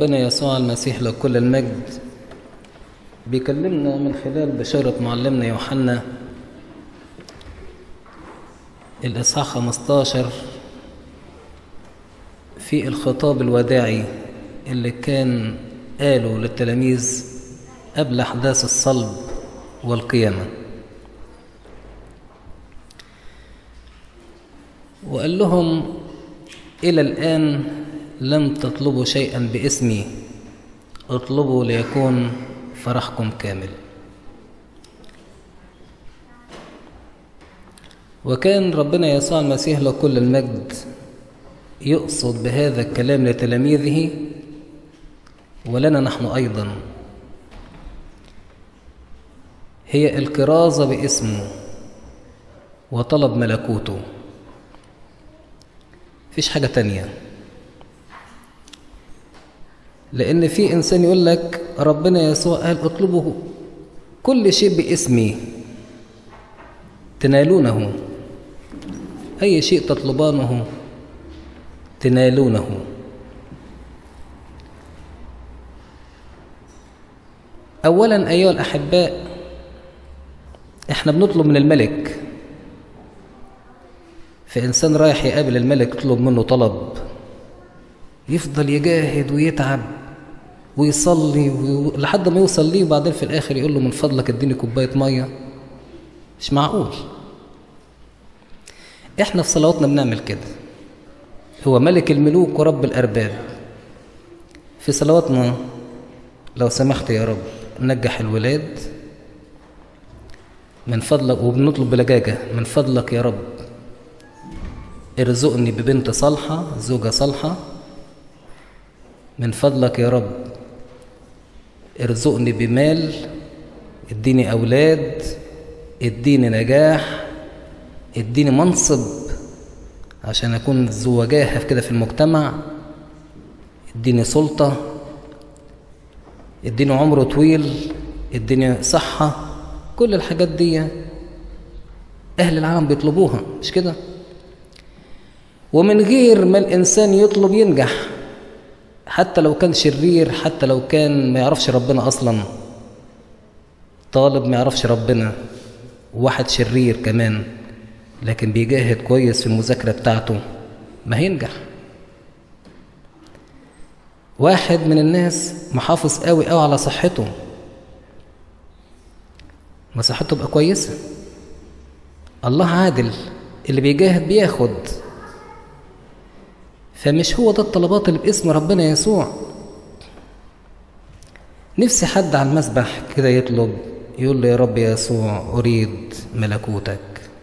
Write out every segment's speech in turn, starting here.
ربنا يسوع المسيح له كل المجد بيكلمنا من خلال بشارة معلمنا يوحنا الإصحاح 15 في الخطاب الوداعي اللي كان قاله للتلاميذ قبل أحداث الصلب والقيامة وقال لهم إلى الآن لم تطلبوا شيئا باسمي اطلبوا ليكون فرحكم كامل وكان ربنا يسوع المسيح له كل المجد يقصد بهذا الكلام لتلاميذه ولنا نحن أيضا هي الكرازة باسمه وطلب ملكوته فيش حاجة تانية لأن في إنسان يقول لك ربنا يسوع قال اطلبوا كل شيء باسمي تنالونه أي شيء تطلبانه تنالونه أولا أيها الأحباء إحنا بنطلب من الملك فإنسان رايح يقابل الملك يطلب منه طلب يفضل يجاهد ويتعب ويصلي و... لحد ما يوصل ليه وبعدين في الآخر يقول له من فضلك اديني كوباية مية مش معقول احنا في صلواتنا بنعمل كده هو ملك الملوك ورب الأرباب في صلواتنا لو سمحت يا رب نجح الولاد من فضلك وبنطلب بلجاجة من فضلك يا رب ارزقني ببنت صالحة زوجة صالحة من فضلك يا رب ارزقني بمال اديني أولاد اديني نجاح اديني منصب عشان أكون ذو وجاهة كده في المجتمع اديني سلطة اديني عمر طويل اديني صحة كل الحاجات دي أهل العالم بيطلبوها مش كده ومن غير ما الإنسان يطلب ينجح حتى لو كان شرير حتى لو كان ما يعرفش ربنا أصلا طالب ما يعرفش ربنا واحد شرير كمان لكن بيجاهد كويس في المذاكرة بتاعته ما هينجح واحد من الناس محافظ قوي قوي على صحته ما صحته تبقى كويسة الله عادل اللي بيجاهد بياخد فمش هو ده الطلبات اللي باسم ربنا يسوع نفسي حد على المسبح كده يطلب يقول له يا رب يسوع أريد ملكوتك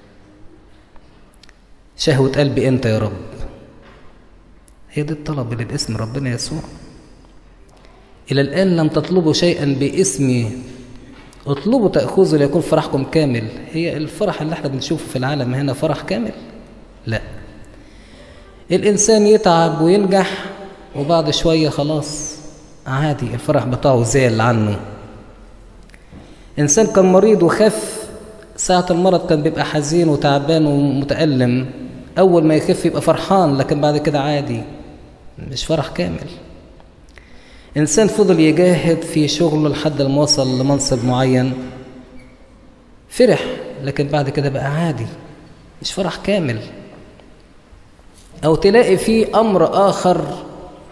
شهوة قلبي أنت يا رب هي دي الطلب اللي باسم ربنا يسوع إلى الآن لم تطلبوا شيئا باسمي اطلبوا تأخذوا ليكون فرحكم كامل هي الفرح اللي احنا بنشوفه في العالم هنا فرح كامل لا الإنسان يتعب وينجح وبعد شوية خلاص عادي الفرح بتاعه زال عنه إنسان كان مريض وخف ساعة المرض كان بيبقى حزين وتعبان ومتألم أول ما يخف يبقى فرحان لكن بعد كده عادي مش فرح كامل إنسان فضل يجاهد في شغله لحد ما وصل لمنصب معين فرح لكن بعد كده بقى عادي مش فرح كامل أو تلاقي في أمر آخر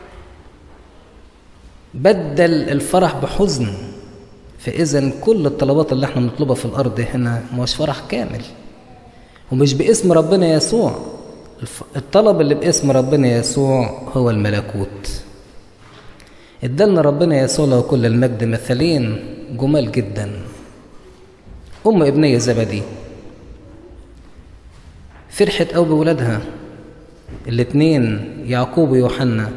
بدل الفرح بحزن فإذا كل الطلبات اللي احنا بنطلبها في الأرض هنا مش فرح كامل ومش باسم ربنا يسوع الطلب اللي باسم ربنا يسوع هو الملكوت ادالنا ربنا يسوع له كل المجد مثلين جمال جدا أم ابنية زبدي فرحت أو بولادها الاتنين يعقوب ويوحنا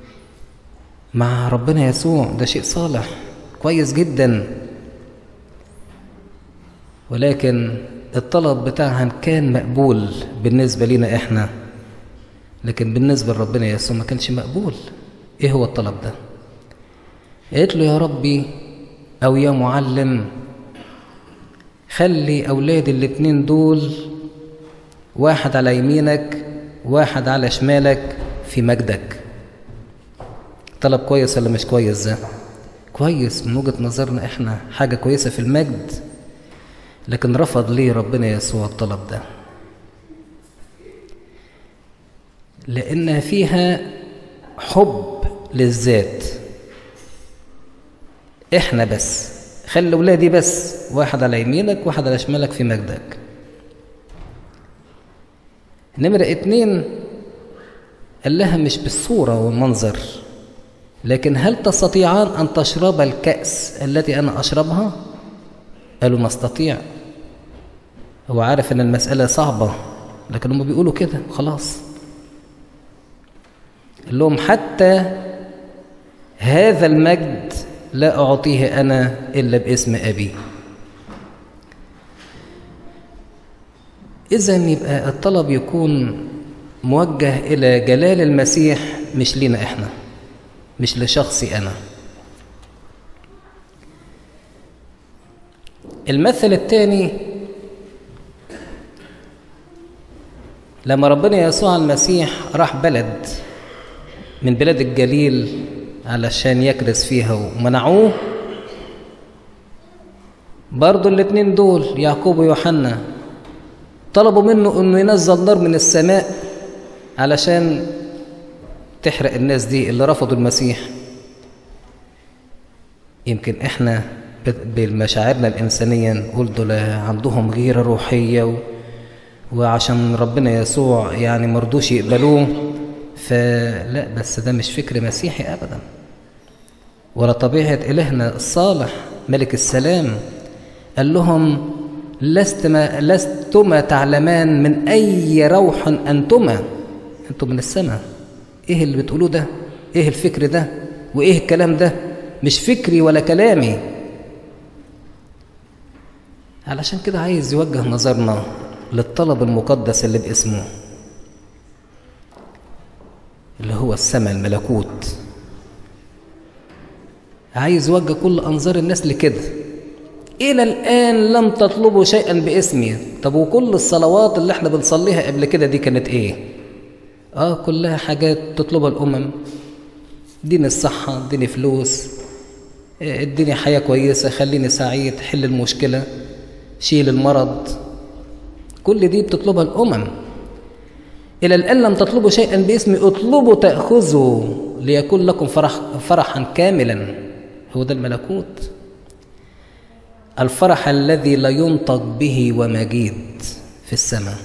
مع ربنا يسوع ده شيء صالح كويس جدا ولكن الطلب بتاعها كان مقبول بالنسبة لنا احنا لكن بالنسبة لربنا يسوع ما كانش مقبول ايه هو الطلب ده قالت له يا ربي او يا معلم خلي اولادي الاتنين دول واحد على يمينك واحد على شمالك في مجدك طلب كويس ولا مش كويس ده كويس من وجهة نظرنا احنا حاجة كويسة في المجد لكن رفض ليه ربنا يسوع الطلب ده لأن فيها حب للذات احنا بس خلي ولادي بس واحد على يمينك واحد على شمالك في مجدك نمرة اتنين قال لها مش بالصورة والمنظر لكن هل تستطيعان أن تشرب الكأس التي أنا أشربها؟ قالوا نستطيع هو عارف أن المسألة صعبة لكن هم بيقولوا كده خلاص قال لهم حتى هذا المجد لا أعطيه أنا إلا باسم أبي إذا يبقى الطلب يكون موجه إلى جلال المسيح مش لينا إحنا مش لشخصي أنا المثل الثاني لما ربنا يسوع المسيح راح بلد من بلاد الجليل علشان يكرس فيها ومنعوه برضو الاتنين دول يعقوب ويوحنا طلبوا منه انه ينزل نار من السماء علشان تحرق الناس دي اللي رفضوا المسيح يمكن احنا بمشاعرنا الإنسانية نقول دول عندهم غيرة روحية و... وعشان ربنا يسوع يعني مرضوش يقبلوه فلا بس ده مش فكر مسيحي أبدا ولا طبيعة إلهنا الصالح ملك السلام قال لهم لستما لستما تعلمان من أي روح أنتما أنتم من السماء إيه اللي بتقولوه ده إيه الفكر ده وإيه الكلام ده مش فكري ولا كلامي علشان كده عايز يوجه نظرنا للطلب المقدس اللي باسمه اللي هو السماء الملكوت عايز يوجه كل أنظار الناس لكده إلى الآن لم تطلبوا شيئا باسمي طب وكل الصلوات اللي احنا بنصليها قبل كده دي كانت إيه آه كلها حاجات تطلبها الأمم اديني الصحة اديني فلوس اديني حياة كويسة خليني سعيد حل المشكلة شيل المرض كل دي بتطلبها الأمم إلى الآن لم تطلبوا شيئا باسمي اطلبوا تأخذوا ليكون لكم فرح فرحا كاملا هو ده الملكوت الفرح الذي لا ينطق به ومجيد في السماء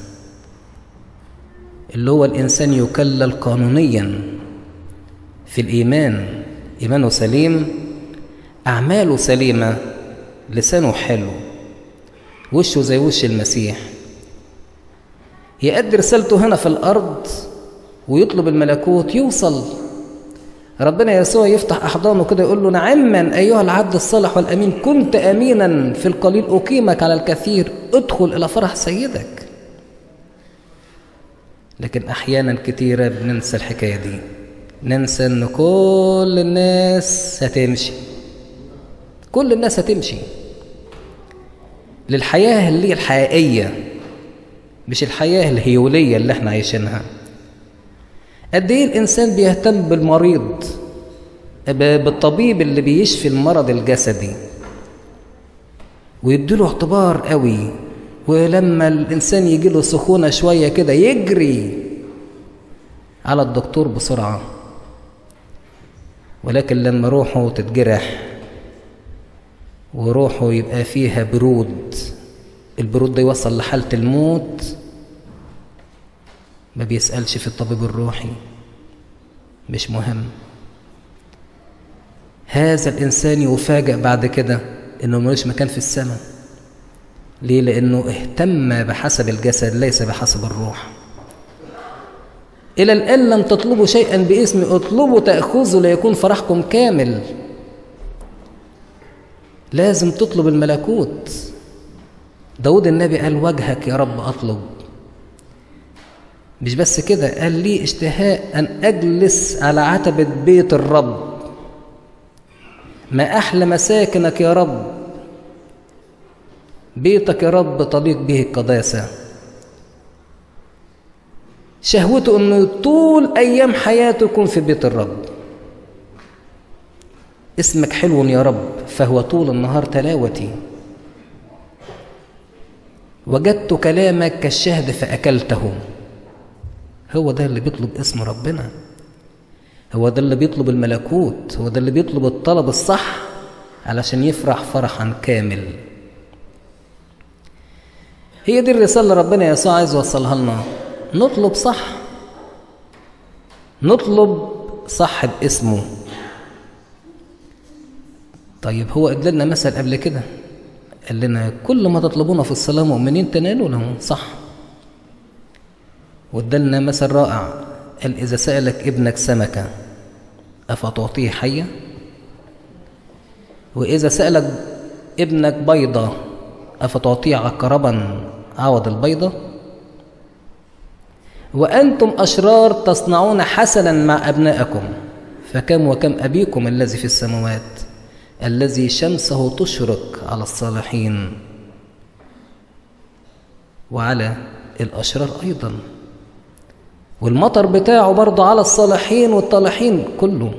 اللي هو الإنسان يكلل قانونيا في الإيمان إيمانه سليم أعماله سليمة لسانه حلو وشه زي وش المسيح يأدي رسالته هنا في الأرض ويطلب الملكوت يوصل ربنا يسوع يفتح أحضانه كده يقول له نعما أيها العبد الصالح والأمين كنت أمينا في القليل أقيمك على الكثير ادخل إلى فرح سيدك لكن أحيانا كتيرة بننسى الحكاية دي ننسى أن كل الناس هتمشي كل الناس هتمشي للحياة اللي هي الحقيقية مش الحياة الهيولية اللي احنا عايشينها قد ايه الانسان بيهتم بالمريض بالطبيب اللي بيشفي المرض الجسدي ويديله اعتبار قوي ولما الانسان يجي له سخونه شويه كده يجري على الدكتور بسرعه ولكن لما روحه تتجرح وروحه يبقى فيها برود البرود ده يوصل لحالة الموت ما بيسألش في الطبيب الروحي مش مهم هذا الإنسان يفاجأ بعد كده إنه ملوش مكان في السماء ليه؟ لأنه اهتم بحسب الجسد ليس بحسب الروح إلى الآن لم تطلبوا شيئا باسمي اطلبوا تأخذوا ليكون فرحكم كامل لازم تطلب الملكوت داود النبي قال وجهك يا رب أطلب مش بس كده قال لي اشتهاء أن أجلس على عتبة بيت الرب ما أحلى مساكنك يا رب بيتك يا رب تليق به القداسة شهوته أنه طول أيام حياته يكون في بيت الرب اسمك حلو يا رب فهو طول النهار تلاوتي وجدت كلامك كالشهد فأكلته هو ده اللي بيطلب اسم ربنا هو ده اللي بيطلب الملكوت هو ده اللي بيطلب الطلب الصح علشان يفرح فرحا كامل هي دي الرسالة اللي ربنا يسوع عايز يوصلها لنا نطلب صح نطلب صح باسمه طيب هو ادلنا مثل قبل كده قال لنا كل ما تطلبونه في الصلاة مؤمنين تنالوا له صح وادلنا مثل رائع قال إذا سألك ابنك سمكة أفتعطيه حية وإذا سألك ابنك بيضة أفتعطيه عقربا عوض البيضة وأنتم أشرار تصنعون حسنا مع أبنائكم فكم وكم أبيكم الذي في السماوات الذي شمسه تشرق على الصالحين وعلى الأشرار أيضا والمطر بتاعه برضه على الصالحين والطالحين كله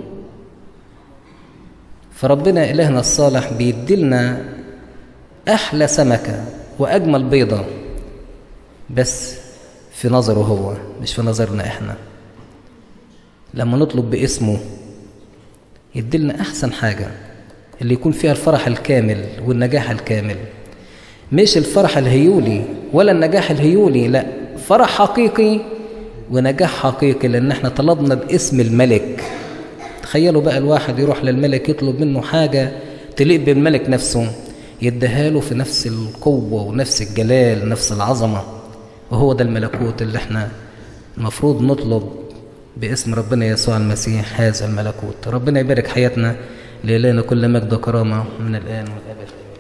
فربنا إلهنا الصالح بيديلنا أحلى سمكة وأجمل بيضة بس في نظره هو مش في نظرنا إحنا لما نطلب باسمه يديلنا أحسن حاجة اللي يكون فيها الفرح الكامل والنجاح الكامل مش الفرح الهيولي ولا النجاح الهيولي لا فرح حقيقي ونجاح حقيقي لأن احنا طلبنا باسم الملك تخيلوا بقى الواحد يروح للملك يطلب منه حاجة تليق بالملك نفسه يديها له في نفس القوة ونفس الجلال نفس العظمة وهو ده الملكوت اللي احنا المفروض نطلب باسم ربنا يسوع المسيح هذا الملكوت ربنا يبارك حياتنا لإلهنا كل مجد وكرامة من الآن والأبد